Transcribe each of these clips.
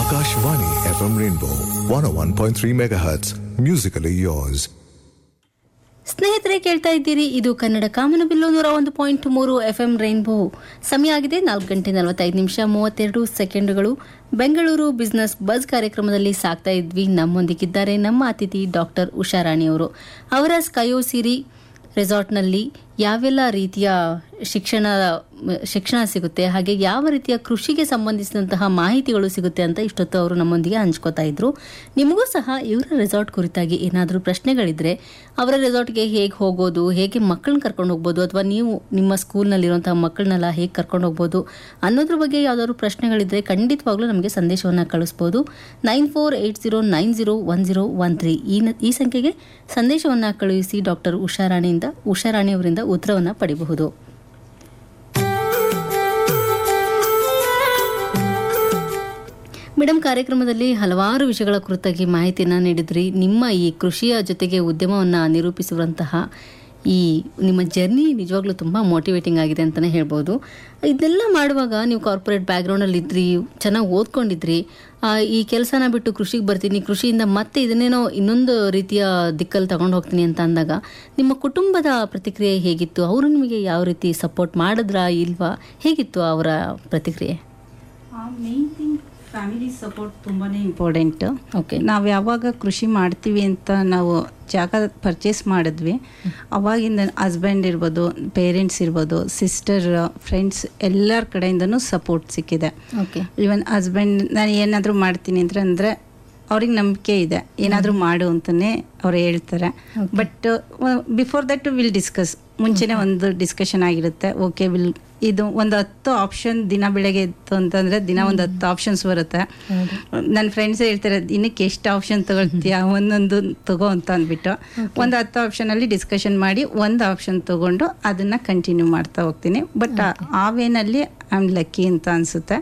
Akashvani FM Rainbow 101.3 MHz. Musically yours. ಸ್ನೇಹಿತರೆ ಕೇಳ್ತಾ ಇದ್ದೀರಿ ಇದು ಕನ್ನಡ ಕಾಮನಬಿಲ್ಲು ನೂರ ಒಂದು ಪಾಯಿಂಟ್ ಮೂರು ಎಫ್ ಎಂ ರೈನ್ಬೋ ಸಮಯ ಆಗಿದೆ ನಾಲ್ಕು ಗಂಟೆ ನಲವತ್ತೈದು ನಿಮಿಷ ಮೂವತ್ತೆರಡು ಸೆಕೆಂಡುಗಳು ಬೆಂಗಳೂರು ಬಿಸ್ನೆಸ್ ಬಸ್ ಕಾರ್ಯಕ್ರಮದಲ್ಲಿ ಸಾಕ್ತಾ ಇದ್ವಿ ನಮ್ಮೊಂದಿಗಿದ್ದಾರೆ ನಮ್ಮ ಅತಿಥಿ ಡಾಕ್ಟರ್ ಉಷಾರಾಣಿ ಅವರು ಅವರ ಸ್ಕಯೋ ಸಿರಿ ರೆಸಾರ್ಟ್ನಲ್ಲಿ ಯಾವೆಲ್ಲ ರೀತಿಯ ಶಿಕ್ಷಣ ಶಿಕ್ಷಣ ಸಿಗುತ್ತೆ ಹಾಗೆ ಯಾವ ರೀತಿಯ ಕೃಷಿಗೆ ಸಂಬಂಧಿಸಿದಂತಹ ಮಾಹಿತಿಗಳು ಸಿಗುತ್ತೆ ಅಂತ ಇಷ್ಟೊತ್ತು ಅವರು ನಮ್ಮೊಂದಿಗೆ ಹಂಚ್ಕೋತಾ ಇದ್ರು ನಿಮಗೂ ಸಹ ಇವರ ರೆಸಾರ್ಟ್ ಕುರಿತಾಗಿ ಏನಾದರೂ ಪ್ರಶ್ನೆಗಳಿದ್ರೆ ಅವರ ರೆಸಾರ್ಟ್ಗೆ ಹೇಗೆ ಹೋಗೋದು ಹೇಗೆ ಮಕ್ಕಳನ್ನ ಕರ್ಕೊಂಡು ಹೋಗ್ಬೋದು ಅಥವಾ ನೀವು ನಿಮ್ಮ ಸ್ಕೂಲ್ನಲ್ಲಿರುವಂತಹ ಮಕ್ಕಳನ್ನೆಲ್ಲ ಹೇಗೆ ಕರ್ಕೊಂಡು ಹೋಗ್ಬೋದು ಅನ್ನೋದ್ರ ಬಗ್ಗೆ ಯಾವ್ದಾದ್ರು ಪ್ರಶ್ನೆಗಳಿದ್ರೆ ಖಂಡಿತವಾಗ್ಲೂ ನಮಗೆ ಸಂದೇಶವನ್ನು ಕಳಿಸ್ಬೋದು nine four eight zero nine zero one zero one three ಈ ನ- ಈ ಸಂಖ್ಯೆಗೆ ಸಂದೇಶವನ್ನು ಕಳುಹಿಸಿ ಡಾಕ್ಟರ್ ಉಷಾರಾಣಿಯಿಂದ ಉಷಾರಾಣಿ ಅವರಿಂದ ಉತ್ತರವನ್ನು ಪಡಿಬಹುದು ಮೇಡಮ್ ಕಾರ್ಯಕ್ರಮದಲ್ಲಿ ಹಲವಾರು ವಿಷಯಗಳ ಕುರಿತಾಗಿ ಮಾಹಿತಿಯನ್ನು ನೀಡಿದ್ರಿ ನಿಮ್ಮ ಈ ಕೃಷಿಯ ಜೊತೆಗೆ ಉದ್ಯಮವನ್ನು ನಿರೂಪಿಸುವಂತಹ ಈ ನಿಮ್ಮ ಜರ್ನಿ ನಿಜವಾಗ್ಲೂ ತುಂಬ ಮೋಟಿವೇಟಿಂಗ್ ಆಗಿದೆ ಅಂತಲೇ ಹೇಳ್ಬೋದು ಇದನ್ನೆಲ್ಲ ಮಾಡುವಾಗ ನೀವು ಕಾರ್ಪೊರೇಟ್ ಬ್ಯಾಕ್ಗ್ರೌಂಡಲ್ಲಿ ಇದ್ರಿ ಚೆನ್ನಾಗಿ ಓದ್ಕೊಂಡಿದ್ರಿ ಆ, ಈ ಕೆಲಸನ ಬಿಟ್ಟು ಕೃಷಿಗೆ ಬರ್ತೀನಿ ಕೃಷಿಯಿಂದ ಮತ್ತೆ ಇದನ್ನೇನೋ ಇನ್ನೊಂದು ರೀತಿಯ ದಿಕ್ಕಲ್ಲಿ ತಗೊಂಡು ಹೋಗ್ತೀನಿ ಅಂತ ಅಂದಾಗ ನಿಮ್ಮ ಕುಟುಂಬದ ಪ್ರತಿಕ್ರಿಯೆ ಹೇಗಿತ್ತು ಅವರು ನಿಮಗೆ ಯಾವ ರೀತಿ ಸಪೋರ್ಟ್ ಮಾಡಿದ್ರಾ ಇಲ್ವಾ ಹೇಗಿತ್ತು ಅವರ ಪ್ರತಿಕ್ರಿಯೆ ಮೇನ್ ಥಿಂಗ್ ಫ್ಯಾಮಿಲಿ ಸಪೋರ್ಟ್ ತುಂಬಾ ಇಂಪಾರ್ಟೆಂಟ್ ಓಕೆ ನಾವು ಯಾವಾಗ ಕೃಷಿ ಮಾಡ್ತೀವಿ ಅಂತ ನಾವು ಜಾಗ ಪರ್ಚೇಸ್ ಮಾಡಿದ್ವಿ ಅವಾಗಿಂದ ಹಸ್ಬೆಂಡ್ ಇರ್ಬೋದು ಪೇರೆಂಟ್ಸ್ ಇರ್ಬೋದು ಸಿಸ್ಟರ್ ಫ್ರೆಂಡ್ಸ್ ಎಲ್ಲರ ಕಡೆಯಿಂದನೂ ಸಪೋರ್ಟ್ ಸಿಕ್ಕಿದೆ ಓಕೆ ಈವನ್ ಹಸ್ಬೆಂಡ್ ನಾನು ಏನಾದರೂ ಮಾಡ್ತೀನಿ ಅಂದರೆ ಅಂದರೆ ಅವ್ರಿಗೆ ನಂಬಿಕೆ ಇದೆ ಏನಾದರೂ ಮಾಡು ಅಂತಲೇ ಅವ್ರು ಹೇಳ್ತಾರೆ but before that will discuss ಮುಂಚೆನೇ ಒಂದು ಡಿಸ್ಕಷನ್ ಆಗಿರುತ್ತೆ ಓಕೆ ವಿಲ್ ಇದು ಒಂದು ಹತ್ತು ಆಪ್ಷನ್ ದಿನ ಬೆಳಗ್ಗೆ ಇತ್ತು ಅಂತಂದರೆ ದಿನ ಒಂದು ಹತ್ತು ಆಪ್ಷನ್ಸ್ ಬರುತ್ತೆ ನನ್ನ ಫ್ರೆಂಡ್ಸ್ ಹೇಳ್ತಾರೆ ದಿನಕ್ಕೆ ಎಷ್ಟು ಆಪ್ಷನ್ ತಗೊಳ್ತೀಯ ಒಂದೊಂದು ತಗೋ ಅಂತ ಅಂದ್ಬಿಟ್ಟು ಒಂದು ಹತ್ತು ಆಪ್ಷನಲ್ಲಿ ಡಿಸ್ಕಷನ್ ಮಾಡಿ ಒಂದು ಆಪ್ಷನ್ ತಗೊಂಡು ಅದನ್ನು ಕಂಟಿನ್ಯೂ ಮಾಡ್ತಾ ಹೋಗ್ತೀನಿ ಬಟ್ ಆ ವೇನಲ್ಲಿ ಐ ಆಮ್ ಲಕ್ಕಿ ಅಂತ ಅನಿಸುತ್ತೆ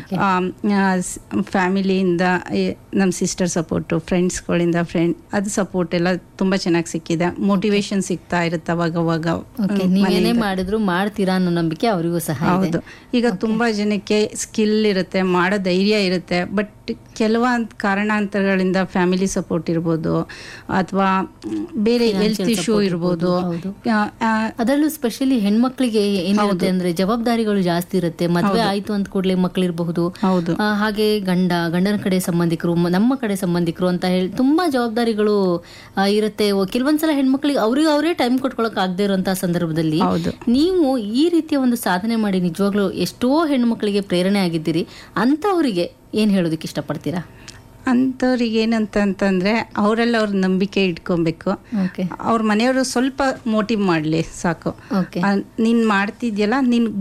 ಫ್ಯಾಮಿಲಿಯಿಂದ ನಮ್ಮ ಸಿಸ್ಟರ್ ಸಪೋರ್ಟು ಫ್ರೆಂಡ್ಸ್ಗಳಿಂದ ಫ್ರೆಂಡ್ ಅದು ಸಪೋರ್ಟ್ ಎಲ್ಲ ತುಂಬ ಚೆನ್ನಾಗಿ ಸಿಕ್ಕಿದೆ ಮೋಟಿವೇಶನ್ ಸಿಗ್ತಾ ಇರುತ್ತೆ ಅವಾಗ ಅವಾಗ ಓಕೆ ನೀವೇನೇ ಮಾಡಿದ್ರು ಮಾಡ್ತೀರಾ ಅನ್ನೋ ನಂಬಿಕೆ ಅವರಿಗೂ ಸಹ ಇದೆ ಹೌದು ಈಗ ತುಂಬಾ ಜನಕ್ಕೆ ಸ್ಕಿಲ್ ಇರುತ್ತೆ ಮಾಡೋ ಧೈರ್ಯ ಇರುತ್ತೆ ಬಟ್ ಕೆಲವೊಂದು ಕಾರಣಾಂತರಗಳಿಂದ ಫ್ಯಾಮಿಲಿ ಸಪೋರ್ಟ್ ಇರ್ಬೋದು ಅಥವಾ ಬೇರೆ ಹೆಲ್ತ್ ಇಶ್ಯೂ ಇರ್ಬೋದು ಹೌದು. ಆ, ಆ, ಅದರಲ್ಲೂ ಸ್ಪೆಷಲಿ ಹೆಣ್ಮಕ್ಳಿಗೆ ಏನಿರುತ್ತೆ ಅಂದ್ರೆ ಜವಾಬ್ದಾರಿಗಳು ಜಾಸ್ತಿ ಇರುತ್ತೆ ಮದ್ವೆ ಆಯ್ತು ಅಂತ ಕೂಡಲೇ ಮಕ್ಕಳಿರಬಹುದು ಹೌದು ಆ, ಹಾಗೆ ಗಂಡ ಗಂಡನ ಕಡೆ ಸಂಬಂಧಿಕರು ಮ- ನಮ್ಮ ಕಡೆ ಸಂಬಂಧಿಕರು ಅಂತ ಹೇಳಿ ತುಂಬಾ ಜವಾಬ್ದಾರಿಗಳು ಆ, ಇರುತ್ತೆ ಓ, ಕೆಲವೊಂದ್ಸಲ ಹೆಣ್ಮಕ್ಳಿಗೆ ಅವ್ರಿಗೆ ಅವರೇ ಟೈಮ್ ಕೊಟ್ಕೊಳಕ್ ಆಗದೆ ಇರುವಂತಹ ಸಂದರ್ಭದಲ್ಲಿ ಹೌದು ನೀವು ಈ ರೀತಿಯ ಒಂದು ಸಾಧನೆ ಮಾಡಿ ನಿಜವಾಗ್ಲೂ ಎಷ್ಟೋ ಹೆಣ್ಮಕ್ಳಿಗೆ ಪ್ರೇರಣೆ ಆಗಿದ್ದೀರಿ ಅಂತವರಿಗೆ ಏನ್ ಹೇಳೋದಕ್ಕೆ ಇಷ್ಟಪಡ್ತೀರಾ ಅಂಥವ್ರಿಗೆ ಏನಂತ ಅಂತಂದ್ರೆ ಅವರೆಲ್ಲ ಅವ್ರ ನಂಬಿಕೆ ಇಟ್ಕೊಬೇಕು ಓಕೆ ಅವ್ರ ಮನೆಯವರು ಸ್ವಲ್ಪ ಮೋಟಿವ್ ಮಾಡಲಿ ಸಾಕು ಓಕೆ ನೀನು ಮಾಡ್ತಿದ್ಯಲ್ಲ ನಿನ್